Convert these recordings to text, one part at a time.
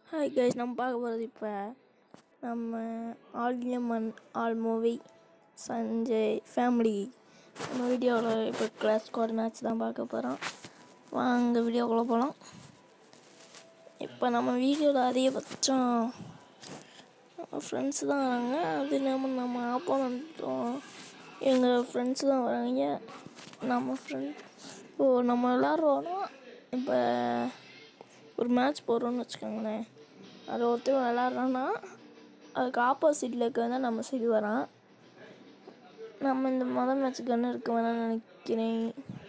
Hi guys நம்ம பார்க்க போகிறது இப்போ நம்ம ஆல் எமன் ஆல் மூவி சஞ்சய் ஃபேமிலி நம்ம வீடியோவில் இப்போ கிளாஸ் ஸ்குவாட் மேட்ச் தான் பார்க்க போகிறோம் வாங்க வீடியோக்குள்ளே போகலாம் இப்போ நம்ம வீடியோவில் அதிகபட்சம் நம்ம ஃப்ரெண்ட்ஸ் தான் வராங்க அது இல்லாமல் நம்ம ஆப்போனண்ட்டும் எங்கள் ஃப்ரெண்ட்ஸ் தான் வராங்க நம்ம ஃப்ரெண்ட் ஓ நம்ம விளாட்றோன்னா இப்போ ஒரு மேட்ச் போடுறோன்னு வச்சுக்கோங்களேன் அது ஒருத்தர் விளாட்றான்னா அதுக்கு ஆப்போசிட்டில் இருக்க தான் நம்ம சைடு வரான் நம்ம இந்த மொதல் மேட்ச் கன்று இருக்க வேணாம்னு நினைக்கிறேன்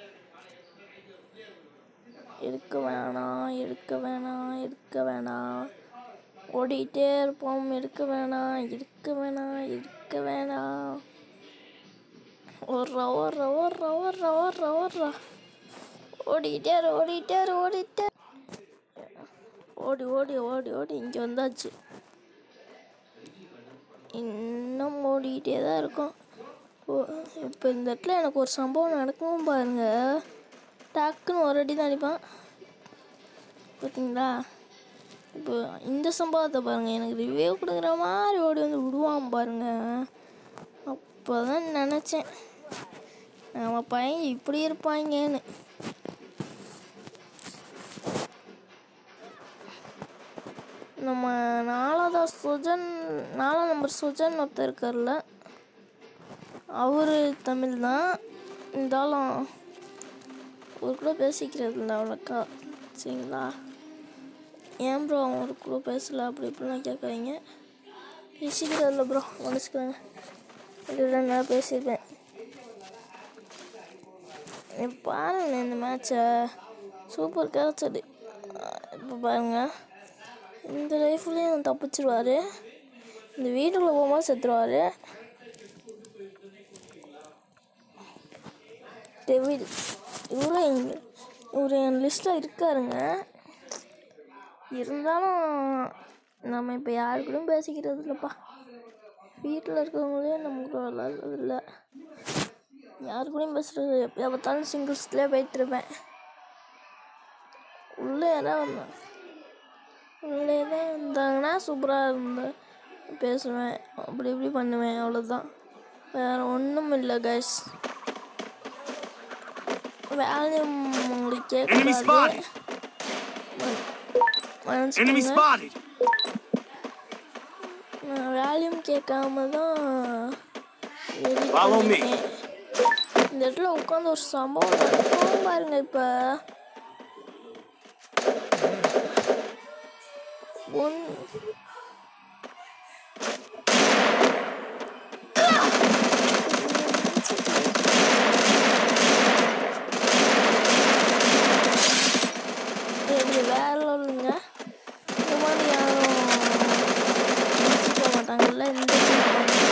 எடுக்க வேணாம் எடுக்க வேணாம் எடுக்க வேணாம் ஓடிட்டே இருப்போம் எடுக்க வேணாம் எடுக்க வேணாம் எடுக்க வேணாம் ஓடுறா ஓடுறா ஓடுறா ஓடுறா ஓடுறா ஓடுறா ஓடிட்டே இரு ஓடிட்டே இரு ஓடிட்டே இரு. ஓடி ஓடி ஓடி ஓடி இங்கே வந்தாச்சு இன்னும் ஓடிக்கிட்டே தான் இருக்கும் ஓ இப்போ இந்த இடத்துல எனக்கு ஒரு சம்பவம் நடக்கவும் பாருங்க டக்குன்னு ஒரு அடி தான் அடிப்பான் பார்த்தீங்களா இப்போ இந்த சம்பவத்தை பாருங்கள் எனக்கு ரிவ்யூ கொடுக்குற மாதிரி ஓடி வந்து விடுவான் பாருங்க அப்போ தான் நினச்சேன் நம்ம பையன் இப்படி இருப்பாங்கன்னு நம்ம நாலாவது சுஜன் நாலாம் நம்பர் சுஜன் ஒருத்தர் இருக்கார்ல அவர் தமிழ் தான் இருந்தாலும் ஒரு கூட பேசிக்கிறது இல்லை அவ்வளோக்கா சரிங்களா ஏன் ப்ரோ அவன் ஒரு கூட பேசல அப்படி இப்படிலாம் கேட்காதீங்க பேசிக்கிறது இல்லை ப்ரோ மன்னிச்சுக்கோங்க இல்லை நான் பேசியிருப்பேன் நீ பாருங்க இந்த மேட்சை சூப்பர் கிடச்சது இப்போ பாருங்க இந்த லைஃப்லேயும் தப்பிச்சிருவாரு இந்த வீட்டுக்குள்ள போகும்போது செத்துருவாரு டெவில் இவரும் எங்க இவர் என் லிஸ்ட்டில் இருக்காருங்க இருந்தாலும் நம்ம இப்போ யாரு கூடயும் பேசிக்கிறது இல்லைப்பா வீட்டில் இருக்கவங்களே நமக்கு விளாட்றது இல்லை யாரு கூடயும் பேசுறது எப்போ பார்த்தாலும் சிங்கிள்ஸ்லேயே போயிட்டுருப்பேன் உள்ளே யாராவது வந்தா- உள்ளே தான் இருந்தாங்கன்னா சூப்பராக இருந்து பேசுவேன் அப்படி இப்படி பண்ணுவேன் அவ்வளோதான் வேறு ஒன்றும் இல்லை கைஸ் வேலையும் உங்களுக்கு Enemy கேட்காது spotted! Enemy மனசுக்குங்க spotted! நான் வேலையும் கேட்காம தான் edit Follow me. பண்ணிருக்கேன். இந்த இடத்துல உட்காந்து ஒரு சம்பவம் நடக்கும் பாருங்க இப்போ ஒன் இது வேற இல்லைங்க இந்த மாதிரி யாரும் நினச்சிக்க மாட்டாங்கல்ல இந்த team பாருங்க.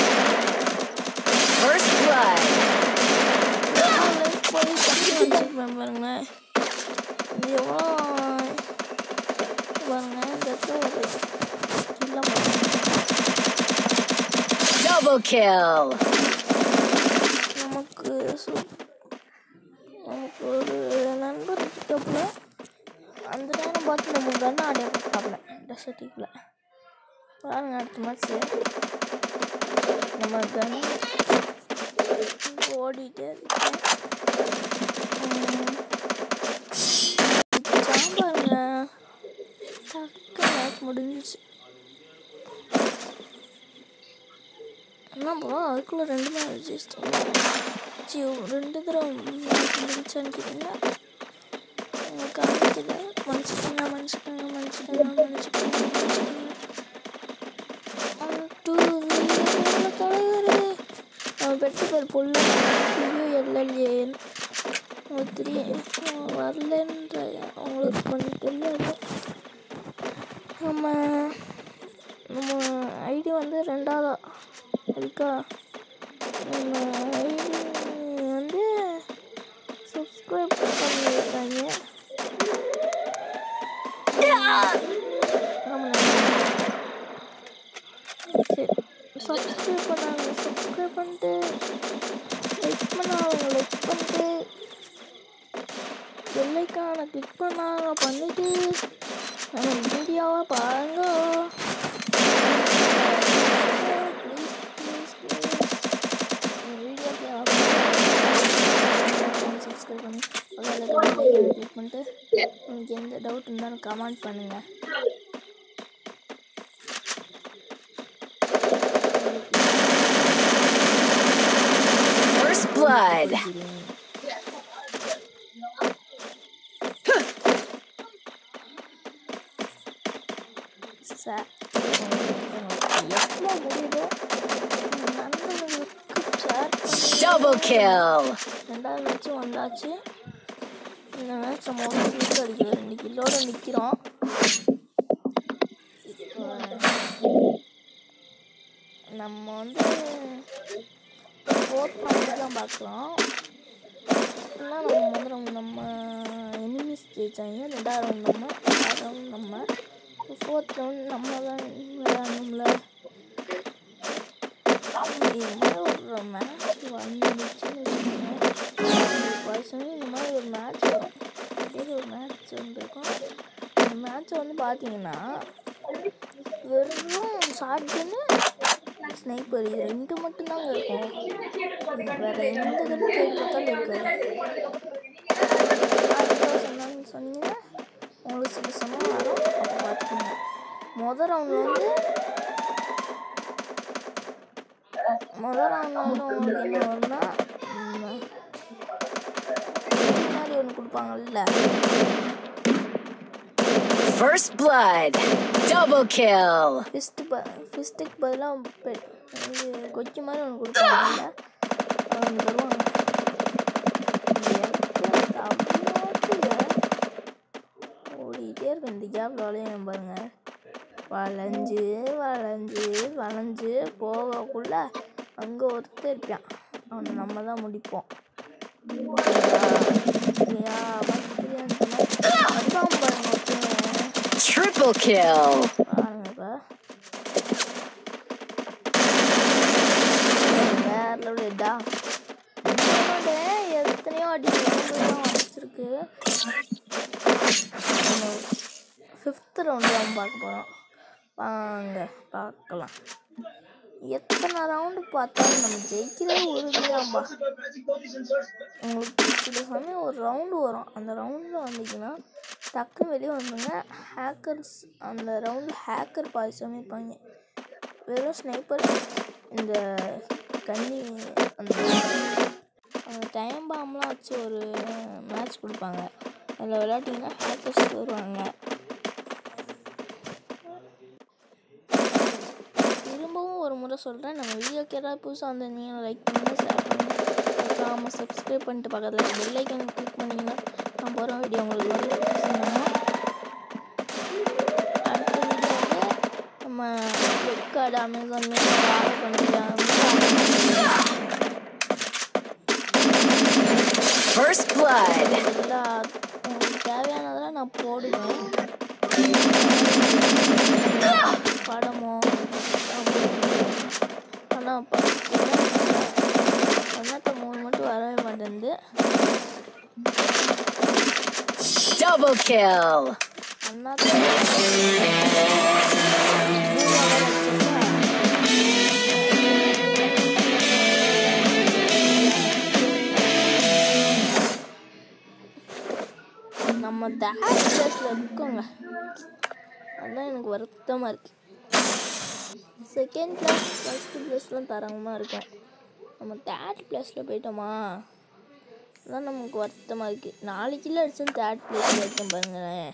First blood. காலையில போய் தண்ணி வச்சுருப்பேன் பாருங்க இது எவ்வளோ பாருங்க இந்த இடத்துல ஒரு கில்ல Double kill. நமக்கு சு- நமக்கு ஒரு நண்பர் இருக்கப்பல அந்த நேரம் பார்த்து நம்ம கன் ஆடிய கொடுத்தாப்புல டெசர்ட்டிக்கில் பாருங்க அடுத்த மேட்ச்சு நம்ம கன் ஓடிட்டே இருக்கேன் சாம்பாருங்க டக்கு மேட்ச் முடிஞ்சிச்சு என்ன ப்ரோ அதுக்குள்ளே ரெண்டு மேட்ச் ஜெயிச்சிட்டீங்க ஜி ரெண்டு தடவை முடிச்சான்னு கேட்டீங்களா உங்களுக்கு காமிக்கல மன்னிச்சுக்கோங்க மன்னிச்சுக்கோங்க மன்னிச்சுக்கோங்க மன்னிச்சுக்கோங்க மன்னிச்சுக்கோங்க டூ தலைவர் அவன் பெற்ற பேர் பொல்ல எல்எல்ஏன் உங்களுக்கு தெரியும் அவன் வரலன்ற அவங்களுக்கு கொஞ்சம் தெரியாது நம்ம நம்ம ஐடி வந்து ரெண்டாவதா இருக்கா நம்ம ஐடி வந்து சப்ஸ்கிரைப் பண்ணியிருக்காங்க ஆமாம் சரி சப்ஸ்கிரைப் பண்ணாங்க சப்ஸ்கிரைப் பண்ணிட்டு லைக் பண்ணாங்க லைக் பண்ணிட்டு பெல்லைக்கான கிளிக் பண்ணாங்க பண்ணிட்டு நம்ம வீடியோவை பாருங்க ப்ளீஸ் ப்ளீஸ் ப்ளீஸ் வீடியோக்கு சப்ஸ்கிரைப் பண்ணி அதில் கிளிக் பண்ணிட்டு உங்களுக்கு எந்த டவுட் இருந்தாலும் கமெண்ட் பண்ணுங்கள் First blood. சார் எவ்வளோ முடியுதோ நண்பர்களுக்கு ஷேர் Double kill. ரெண்டாவது மேட்ச் வந்தாச்சு இந்த மேட்ச் நம்ம ஒரு கிலோ அடிக்கல ரெண்டு கிலோட நிற்கிறோம் இப்போ நம்ம வந்து ஃபோர்த் ரவுண்டு தான் பார்க்கலாம் இப்போலாம் நம்ம வந்து நம்ம நம்ம எனிமிஸ் ஜெயிச்சாங்க ரெண்டாவது ரவுண்ட் நம்ம ரெண்டாவது ரவுண்ட் நம்ம ஃபோர்த் ரவுண்ட் நம்ம தான் விளையாடணும்ல இது மாதிரி ஒரு மேட்ச் வந்துச்சுன்னு வச்சுக்கோங்க இந்த மாதிரி ஒரு மேட்ச் வரும் இதே ஒரு மேட்ச் வந்துருக்கும் அந்த மேட்ச்சை வந்து பார்த்தீங்கன்னா வெறும் ஷார்ட்கன்னு ஸ்னைப்பர் இது ரெண்டு மட்டும்தாங்க இருக்கும் வேற எந்த கன்னு தேடி பார்த்தாலும் இருக்காது அடுத்த சொன்னாங்க சொன்னீங்கன்னா உங்களுக்கு சில சமயம் வரும் அப்போ பார்த்துக்கோங்க மொதல் ரவுண்டில் வந்து முதல் ரவுண்டில் வந்து உங்களுக்கு என்ன வரும்னா ம், இது மாதிரி ஒன்று கொடுப்பாங்கல்ல First blood. Double kill. First ப ஃபிஸ்ட்டுக்கு பதிலாக இது கொச்சி மாதிரி ஒன்று கொடுப்பாங்கல்ல அது ஒன்று தருவாங்க இந்த இடத்துல தமிழ்நாட்டில் ஓடிட்டே இருக்கும் இந்த கேப்பில் வளையும் பாருங்க வளைஞ்சு வளைஞ்சு வளைஞ்சு போகக்குள்ள அங்கே ஒருத்தர் இருப்பான் அவனை நம்ம தான் முடிப்போம் சரியா பத்திரியா அதுதான் பாருங்க ஒருத்தன். Triple kill. பாருங்க இப்போ வேற லெவல் ஹெட்டா எத்தனையோ அடி தான் வச்சிருக்கு ஃபிஃப்த் ரவுண்டு தான் பார்க்க போகிறோம் வாங்க பார்க்கலாம் எத்தனை ரவுண்டு பார்த்தாலும் நம்ம ஜெயிக்கிறது உறுதியாம்பா உங்களுக்கு சில சமயம் ஒரு ரவுண்டு வரும் அந்த ரவுண்டில் வந்தீங்கன்னா டக்குன்னு வெளியே வந்துங்க ஹேக்கர்ஸ் அந்த ரவுண்டில் ஹேக்கர் பாதி சமயம் இருப்பாங்க வெறும் ஸ்னைப்பர் இந்த கன்னி அந்த அந்த டைம் பாம்லாம் வச்சு ஒரு மேட்ச் கொடுப்பாங்க அதில் விளையாட்டிங்கன்னா ஹேக்கர்ஸ் வருவாங்க திரும்பவும் ஒரு முறை சொல்கிறேன் நம்ம வீடியோக்கு ஏதாவது புதுசாக வந்திருந்தீங்கன்னா லைக் பண்ணுங்கள் ஷேர் பண்ணுங்கள் மறக்காமல் சப்ஸ்கிரைப் பண்ணிட்டு பக்கத்தில் பெல் ஐக்கனை கிளிக் பண்ணிங்கன்னா நான் போகிற வீடியோ உங்களுக்கு வந்து சொன்னோம்னா அடுத்த வீடியோ வந்து நம்ம ஃப்ளிப்கார்ட் அமேசான் ஆர்டர் பண்ணிக்கலாம் First blood. எல்லா உங்களுக்கு தேவையானதெல்லாம் நான் போடுவேன் படமோ ஆனால் என்னத்த மூணு மட்டும் வரவே மாட்டேங்குது Double kill. அண்ணாத்த நம்ம தேர்ட் பிளேஸில் இருக்கோங்க அதுதான் எனக்கு வருத்தமாக இருக்கு செகண்ட் பிளேஸ் ஃபஸ்ட்டு பிளேஸ்லாம் தரங்கமாக இருக்கும் நம்ம தேர்ட் பிளேஸில் போயிட்டோமா அதான் நமக்கு வருத்தமாக இருக்குது நாலு கிலோ அடிச்சு தேர்ட் பிளேஸில் இருக்கேன் பாருங்களேன்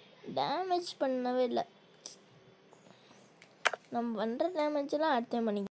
டேமேஜ் பண்ணவே இல்லை நம்ம பண்ணுற டேமேஜெல்லாம் அடுத்த பண்ணிக்கலாம்